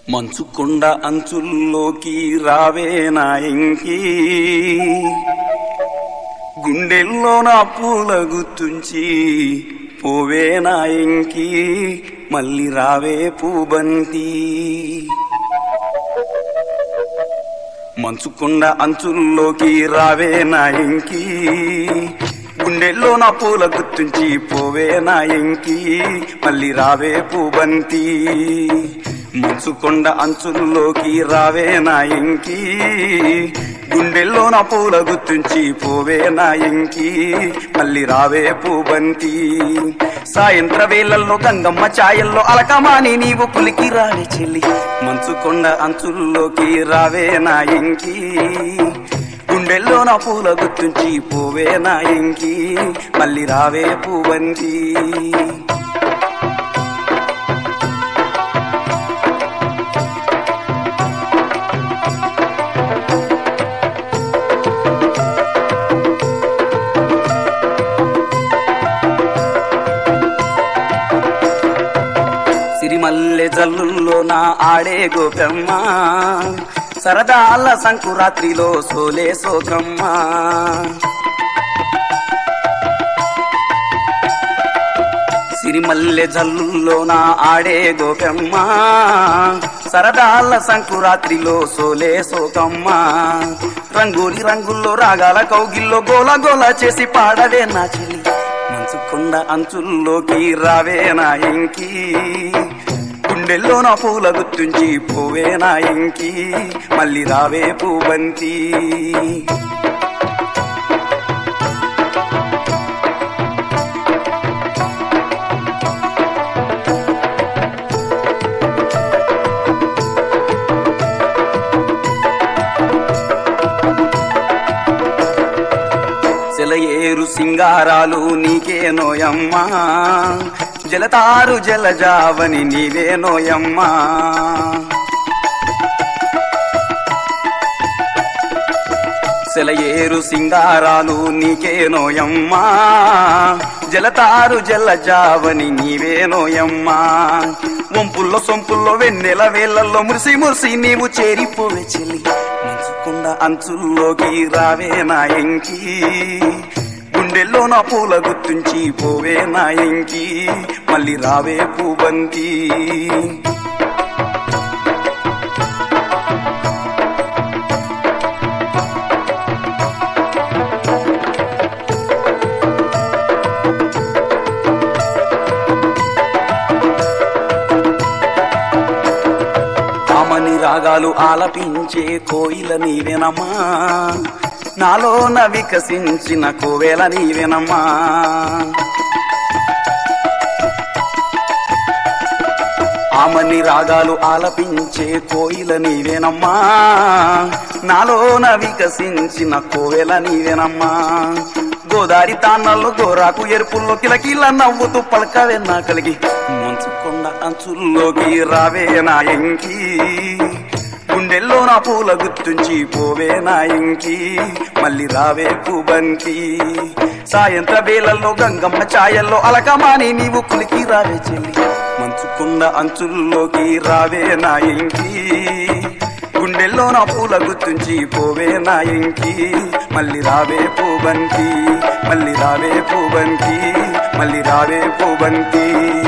మంచుకొండ అంచుల్లోకి రావే నా ఇంకి గుండెల్లో నా పూల గుర్తుంచి పోవే నా ఇంకి మళ్ళీ రావే పూబంతి మంచుకొండ అంచుల్లోకి రావే నా ఇంకి గుండెల్లో నా పూల గుర్తుంచి పోవే నా ఇంకి మళ్ళీ రావే పూబంతి మంచుకొండ అంచుల్లోకి రావే నా ఇంకి గుండెల్లో నా పూల గుర్తుంచి పోవే నా ఇంకి మళ్ళీ రావే పూబంతి సాయంత్ర వేళల్లో గంగమ్మ ఛాయల్లో అలకమాని నీవు పులికి రావే చెల్లి మంచుకొండ అంచుల్లోకి రావే నా ఇంకి గుండెల్లో నా పూల గుర్తుంచి పోవే నా ఇంకి మళ్ళీ రావే పూబంతి సిరిమల్లె జల్లుల్లో నా ఆడే గోపెమ్మ సరదాల సంకురాత్రిలో సోలే సోకమ్మ సిరిమల్లె జల్లుల్లో నా ఆడే గోపెమ్మ సరదాల సంకురాత్రిలో సోలే సోకమ్మ రంగోలి రంగుల్లో రాగాల కౌగిల్లో గోల గోల చేసి పాడవే నా చెల్లి మంచుకొండ అంచుల్లోకి రావే నా ఇంకి గుండెల్లో నా పూల గుర్తుంచి పోవే నా ఇంకి మళ్ళీ రావే పూబంతి సెలయేరు సింగారాలు నీకే నోయమ్మా జలతారు జలజావని నీవే నోయమ్మా సెలయేరు సింగారాలు నీకే నోయమ్మా జలతారు జలజావని నీవే నోయమ్మా వంపుల్లో సొంపుల్లో వెన్నెల వేళ్లలో మురిసి మురిసి నీవు చేరిపోవే చెల్లి మంచుకొండ అంచుల్లోకి రావే నా ఎంకి గుండెల్లో నా పూల గుర్తుంచి పోవే నా ఎంకి మళ్ళీ రావే పూబంతి కామని రాగాలు ఆలపించే కోయిల నీవెనమ్మా నాలోన వికసించిన కోవెల నీవెనమ్మా ఆమని రాగాలు ఆలపించే కోయిల నీవేనమ్మా నాలోన వికసించిన కోవెల నీవేనమ్మా గోదారి తాన్నల్లో గోరాకు ఎరుపుల్లో కిలకిల నవ్వుతూ పలకవే నా కలిగి మంచుకొండ అంచుల్లోకి రావే నా ఎంకి గుండెల్లో నా పూల గుర్తుంచి పోవే నా ఇంకి మళ్ళీ రావే పూబంతి సాయంత్ర వేళల్లో గంగమ్మ ఛాయల్లో అలకమాని నీవు కులికి రావే చెల్లి మంచుకొండ అంచుల్లోకి రావే నా ఇంకి గుండెల్లో నా పూల గుర్తుంచి పోవే నా ఇంకి మళ్ళీ రావే పూబంతి మళ్ళీ రావే పూబంతి మళ్ళీ రావే పూబంతి